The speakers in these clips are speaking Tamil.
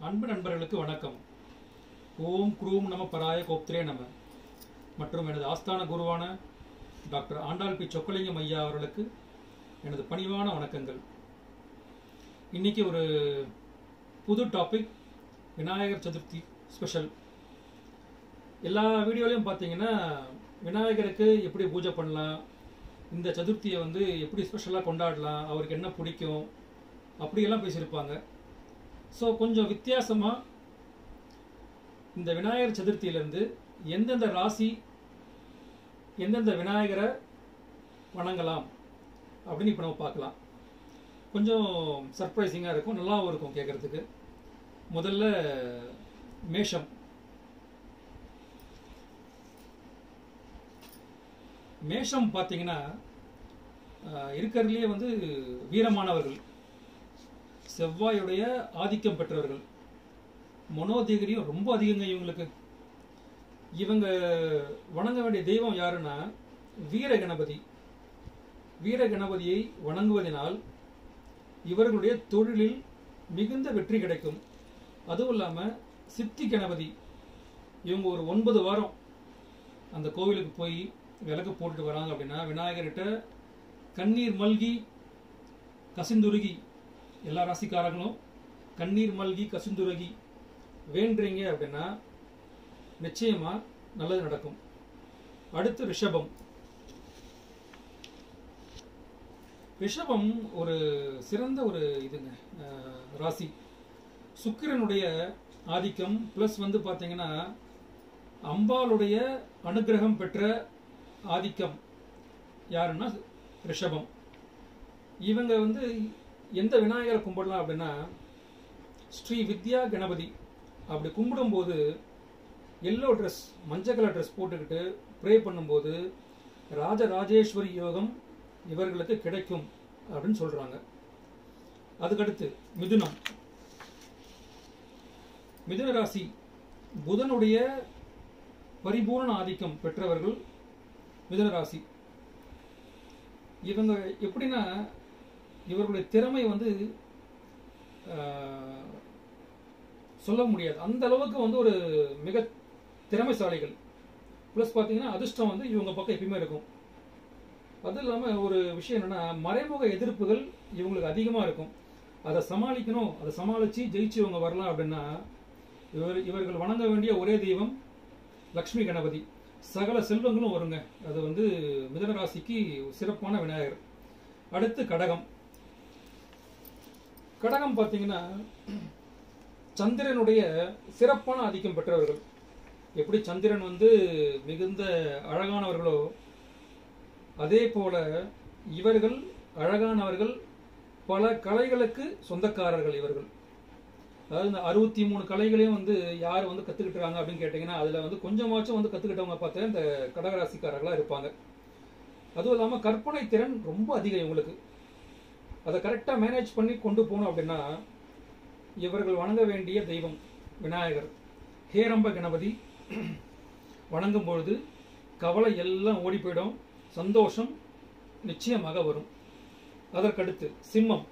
அன்பு நண்பர்களுக்கு வணக்கம் ஓம் குரூம் நம பராய கோப்திரே நம மற்றும் எனது ஆஸ்தான குருவான டாக்டர் ஆண்டாள் பி சொக்கலிங்கம் ஐயா அவர்களுக்கு எனது பணிவான வணக்கங்கள் இன்னைக்கு ஒரு புது டாபிக் விநாயகர் சதுர்த்தி ஸ்பெஷல் எல்லா வீடியோலையும் பார்த்தீங்கன்னா விநாயகருக்கு எப்படி பூஜை பண்ணலாம் இந்த சதுர்த்தியை வந்து எப்படி ஸ்பெஷலாக கொண்டாடலாம் அவருக்கு என்ன பிடிக்கும் அப்படியெல்லாம் பேசியிருப்பாங்க ஸோ கொஞ்சம் வித்தியாசமாக இந்த விநாயகர் சதுர்த்தியிலேருந்து எந்தெந்த ராசி எந்தெந்த விநாயகரை வணங்கலாம் அப்படின்னு இப்போ நம்ம பார்க்கலாம் கொஞ்சம் சர்ப்ரைசிங்காக இருக்கும் நல்லாவும் இருக்கும் கேட்குறதுக்கு முதல்ல மேஷம் மேஷம் பார்த்தீங்கன்னா ஆஹ், இருக்கிறதுலே வந்து வீரமானவர்கள் செவ்வாயுடைய ஆதிக்கம் பெற்றவர்கள் மனோதிகிரியும் ரொம்ப அதிகங்க இவங்களுக்கு இவங்க வணங்க வேண்டிய தெய்வம் யாருன்னா வீர கணபதி வீர கணபதியை வணங்குவதனால் இவர்களுடைய தொழிலில் மிகுந்த வெற்றி கிடைக்கும் அதுவும் இல்லாமல் சித்தி கணபதி இவங்க ஒரு ஒன்பது வாரம் அந்த கோவிலுக்கு போய் விளக்கு போட்டுட்டு வராங்க அப்படின்னா விநாயகர்கிட்ட கண்ணீர் மல்கி கசிந்துருகி எல்லா ராசிக்காரங்களும் கண்ணீர் மல்கி கசிந்துருகி வேண்டுறீங்க அப்படின்னா நிச்சயமா நல்லது நடக்கும் அடுத்து ரிஷபம் ரிஷபம் ஒரு சிறந்த ஒரு இதுங்க அஹ், ராசி சுக்கிரனுடைய ஆதிக்கம் ப்ளஸ் வந்து பார்த்தீங்கன்னா அம்பாளுடைய அனுக்கிரகம் பெற்ற ஆதிக்கம் யாருன்னா ரிஷபம் இவங்க வந்து எந்த விநாயகரை கும்பிடலாம் அப்படின்னா ஸ்ரீ வித்யா கணபதி அப்படி கும்பிடும்போது எல்லோ ட்ரெஸ் மஞ்சள் கலர் ட்ரெஸ் போட்டுக்கிட்டு ப்ரே பண்ணும்போது ராஜராஜேஸ்வரி யோகம் இவர்களுக்கு கிடைக்கும் அப்படின்னு சொல்றாங்க அதுக்கடுத்து மிதுனம் மிதுன ராசி புதனுடைய பரிபூர்ண ஆதிக்கம் பெற்றவர்கள் மிதுன ராசி இவங்க எப்படின்னா இவர்களுடைய திறமை வந்து ஆஹ், சொல்ல முடியாது அந்த அளவுக்கு வந்து ஒரு மிக திறமைசாலிகள் ப்ளஸ் பார்த்தீங்கன்னா அதிர்ஷ்டம் வந்து இவங்க பக்கம் எப்பயுமே இருக்கும் அது இல்லாமல் ஒரு விஷயம் என்னன்னா மறைமுக எதிர்ப்புகள் இவங்களுக்கு அதிகமாக இருக்கும் அதை சமாளிக்கணும் அதை சமாளித்து ஜெயிச்சு இவங்க வரலாம் அப்படின்னா இவர் இவர்கள் வணங்க வேண்டிய ஒரே தெய்வம் லக்ஷ்மி கணபதி சகல செல்வங்களும் வருங்க அது வந்து மிதன ராசிக்கு சிறப்பான விநாயகர் அடுத்து கடகம் கடகம் பார்த்தீங்கன்னா சந்திரனுடைய சிறப்பான ஆதிக்கம் பெற்றவர்கள் எப்படி சந்திரன் வந்து மிகுந்த அழகானவர்களோ அதே போல இவர்கள் அழகானவர்கள் பல கலைகளுக்கு சொந்தக்காரர்கள் இவர்கள் அதாவது இந்த அறுபத்தி மூணு கலைகளையும் வந்து யார் வந்து கத்துக்கிட்டுறாங்க அப்படின்னு கேட்டிங்கன்னா அதில் வந்து கொஞ்சமாச்சும் வந்து கத்துக்கிட்டவங்க பார்த்தா இந்த கடகராசிக்காரர்களாக இருப்பாங்க அதுவும் இல்லாமல் கற்பனை திறன் ரொம்ப அதிகம் இவங்களுக்கு அதை கரெக்டாக மேனேஜ் பண்ணி கொண்டு போகணும் அப்படின்னா இவர்கள் வணங்க வேண்டிய தெய்வம் விநாயகர் ஹேரம்ப கணபதி வணங்கும் பொழுது கவலை எல்லாம் ஓடி போயிடும் சந்தோஷம் நிச்சயமாக வரும் அதற்கடுத்து சிம்மம்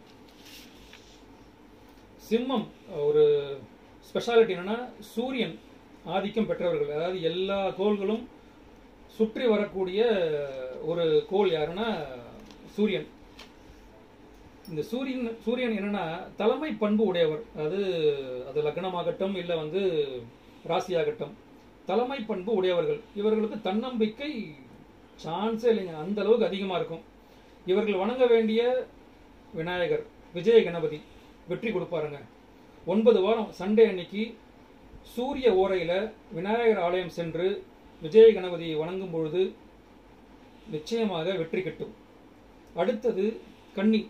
சிம்மம் ஒரு ஸ்பெஷாலிட்டி என்னன்னா சூரியன் ஆதிக்கம் பெற்றவர்கள் அதாவது எல்லா கோள்களும் சுற்றி வரக்கூடிய ஒரு கோள் யாருன்னா சூரியன் இந்த சூரியன் சூரியன் என்னன்னா தலைமை பண்பு உடையவர் அதாவது அது லக்னமாகட்டும் இல்லை வந்து ராசியாகட்டும் தலைமை பண்பு உடையவர்கள் இவர்களுக்கு தன்னம்பிக்கை சான்ஸே இல்லைங்க அந்த அளவுக்கு அதிகமாக இருக்கும் இவர்கள் வணங்க வேண்டிய விநாயகர் விஜய கணபதி வெற்றி கொடுப்பாருங்க ஒன்பது வாரம் சண்டே அன்னைக்கு சூரிய ஓரையில் விநாயகர் ஆலயம் சென்று விஜய கணபதியை வணங்கும் பொழுது நிச்சயமாக வெற்றி கிட்டும் அடுத்தது கன்னி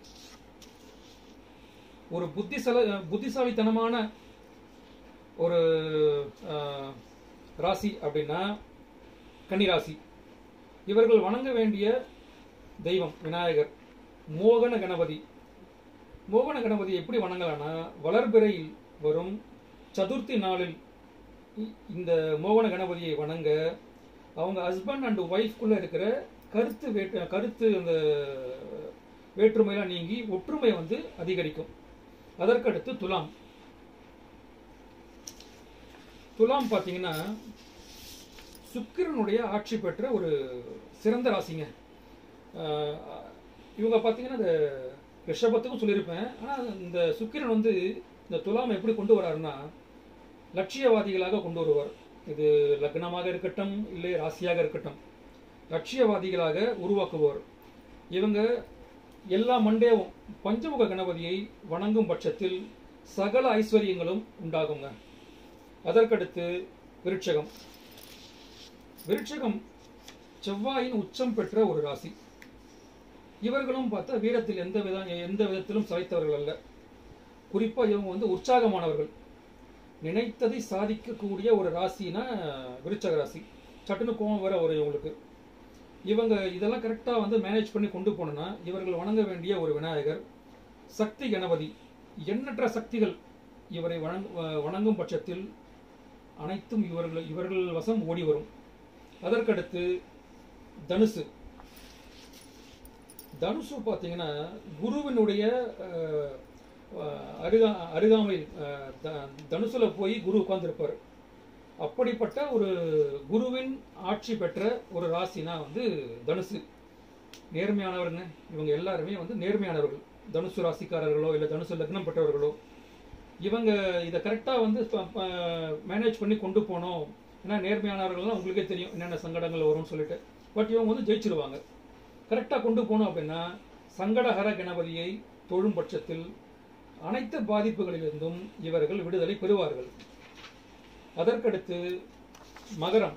ஒரு புத்திசல புத்திசாலித்தனமான ஒரு ஆஹ், ராசி அப்படின்னா கன்னி ராசி இவர்கள் வணங்க வேண்டிய தெய்வம் விநாயகர் மோகன கணபதி மோகன கணபதி எப்படி வணங்கலாம்னா வளர்பிறையில் வரும் சதுர்த்தி நாளில் இ- இந்த மோகன கணபதியை வணங்க அவங்க ஹஸ்பண்ட் அண்ட் ஒய்ஃப்குள்ள இருக்கிற கருத்து வேற்று கருத்து அந்த வேற்றுமையெல்லாம் நீங்கி ஒற்றுமை வந்து அதிகரிக்கும் அதற்கடுத்து துலாம் துலாம் பார்த்தீங்கன்னா சுக்கிரனுடைய ஆட்சி பெற்ற ஒரு சிறந்த ராசிங்க ஆஹ் இவங்க பார்த்தீங்கன்னா இந்த ரிஷபத்துக்கும் சொல்லியிருப்பேன் ஆனால் இந்த சுக்கிரன் வந்து இந்த துலாம் எப்படி கொண்டு வராருன்னா லட்சியவாதிகளாக கொண்டு வருவார் இது லக்னமாக இருக்கட்டும் இல்லை ராசியாக இருக்கட்டும் லட்சியவாதிகளாக உருவாக்குவார் இவங்க எல்லா மண்டேவும் பஞ்சமுக கணபதியை வணங்கும் பட்சத்தில் சகல ஐஸ்வர்யங்களும் உண்டாகுங்க அதற்கடுத்து விருட்சகம் விருட்சகம் செவ்வாயின் உச்சம் பெற்ற ஒரு ராசி இவர்களும் பார்த்தா வீரத்தில் எந்த வித எந்த விதத்திலும் சளைத்தவர்கள் அல்ல குறிப்பா இவங்க வந்து உற்சாகமானவர்கள் நினைத்ததை சாதிக்கக்கூடிய ஒரு ராசினா விருச்சக ராசி சட்டுன்னு கோவம் வர ஒரு இவங்களுக்கு இவங்க இதெல்லாம் கரெக்டாக வந்து மேனேஜ் பண்ணி கொண்டு போனோம்னா இவர்கள் வணங்க வேண்டிய ஒரு விநாயகர் சக்தி கணபதி எண்ணற்ற சக்திகள் இவரை வணங்க வ- வணங்கும் பட்சத்தில் அனைத்தும் இவர்கள் இவர்கள் வசம் ஓடி வரும் அதற்கடுத்து தனுசு தனுசு பார்த்தீங்கன்னா குருவினுடைய அஹ், அஹ், அருகா அருகாமையில் அஹ், த- தனுசுல போய் குரு உட்கார்ந்திருப்பார் அப்படிப்பட்ட ஒரு குருவின் ஆட்சி பெற்ற ஒரு ராசினா வந்து தனுசு நேர்மையானவருங்க இவங்க எல்லாருமே வந்து நேர்மையானவர்கள் தனுசு ராசிக்காரர்களோ இல்லை தனுசு லக்னம் பெற்றவர்களோ இவங்க இதை கரெக்டாக வந்து மேனேஜ் பண்ணி கொண்டு போனோம் ஏன்னா நேர்மையானவர்கள்லாம் உங்களுக்கே தெரியும் என்னென்ன சங்கடங்கள் வரும்னு சொல்லிட்டு பட் இவங்க வந்து ஜெயிச்சிருவாங்க கரெக்டாக கொண்டு போனோம் அப்படின்னா சங்கடஹர கணபதியை தொழும் பட்சத்தில் அனைத்து பாதிப்புகளிலிருந்தும் இவர்கள் விடுதலை பெறுவார்கள் அதற்கடுத்து மகரம்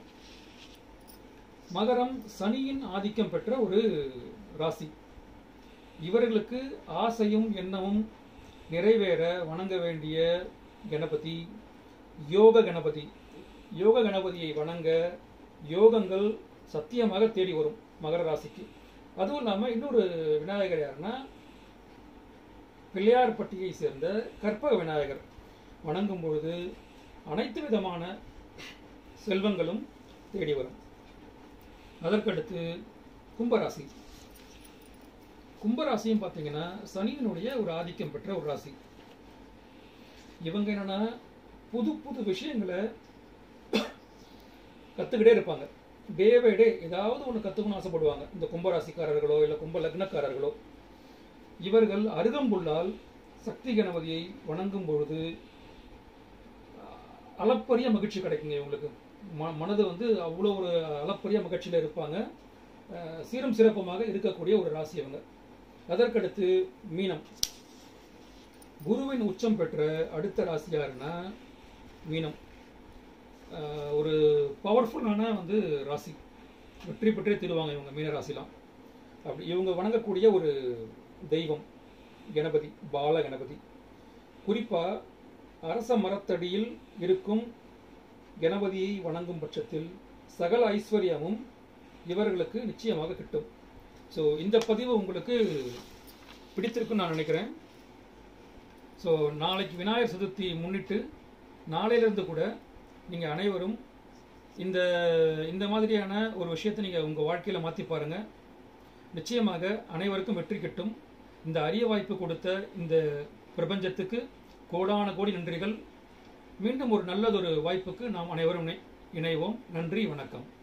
மகரம் சனியின் ஆதிக்கம் பெற்ற ஒரு ராசி இவர்களுக்கு ஆசையும் எண்ணமும் நிறைவேற வணங்க வேண்டிய கணபதி யோக கணபதி யோக கணபதியை வணங்க யோகங்கள் சத்தியமாக தேடி வரும் மகர ராசிக்கு அதுவும் இல்லாமல் இன்னொரு விநாயகர் யாருன்னா பிள்ளையார்பட்டியை சேர்ந்த கற்பக விநாயகர் வணங்கும் பொழுது அனைத்து விதமான செல்வங்களும் தேடி வரும் அதற்கடுத்து கும்பராசி கும்பராசியும் பார்த்தீங்கன்னா சனியினுடைய ஒரு ஆதிக்கம் பெற்ற ஒரு ராசி இவங்க என்னன்னா புது புது விஷயங்களை கத்துக்கிட்டே இருப்பாங்க டே பை டே ஏதாவது ஒன்று கற்றுக்கணும்னு ஆசைப்படுவாங்க இந்த கும்பராசிக்காரர்களோ இல்லை கும்ப லக்னக்காரர்களோ இவர்கள் அருகம்புல்லால் சக்தி கணபதியை வணங்கும் பொழுது அளப்பரிய மகிழ்ச்சி கிடைக்குங்க இவங்களுக்கு ம மனது வந்து அவ்வளோ ஒரு அளப்பரிய மகிழ்ச்சியில் இருப்பாங்க அஹ் சீரும் சிறப்புமாக இருக்கக்கூடிய ஒரு ராசி அவங்க அதற்கடுத்து மீனம் குருவின் உச்சம் பெற்ற அடுத்த ராசி யாருன்னா மீனம் அஹ் ஒரு பவர்ஃபுல்லான வந்து ராசி வெற்றி பெற்றே திருவாங்க இவங்க மீன ராசிலாம் அப்படி இவங்க வணங்கக்கூடிய ஒரு தெய்வம் கணபதி பால கணபதி குறிப்பா அரச மரத்தடியில் இருக்கும் கணபதியை வணங்கும் பட்சத்தில் சகல ஐஸ்வர்யமும் இவர்களுக்கு நிச்சயமாக கிட்டும் ஸோ இந்த பதிவு உங்களுக்கு பிடித்திருக்குன்னு நான் நினைக்கிறேன் ஸோ நாளைக்கு விநாயகர் சதுர்த்தி முன்னிட்டு நாளையிலிருந்து கூட நீங்கள் அனைவரும் இந்த இந்த மாதிரியான ஒரு விஷயத்தை நீங்கள் உங்கள் வாழ்க்கையில் மாற்றி பாருங்கள் நிச்சயமாக அனைவருக்கும் வெற்றி கிட்டும் இந்த அரிய வாய்ப்பு கொடுத்த இந்த பிரபஞ்சத்துக்கு கோடான கோடி நன்றிகள் மீண்டும் ஒரு நல்லதொரு வாய்ப்புக்கு நாம் அனைவரும் இணை- இணைவோம் நன்றி வணக்கம்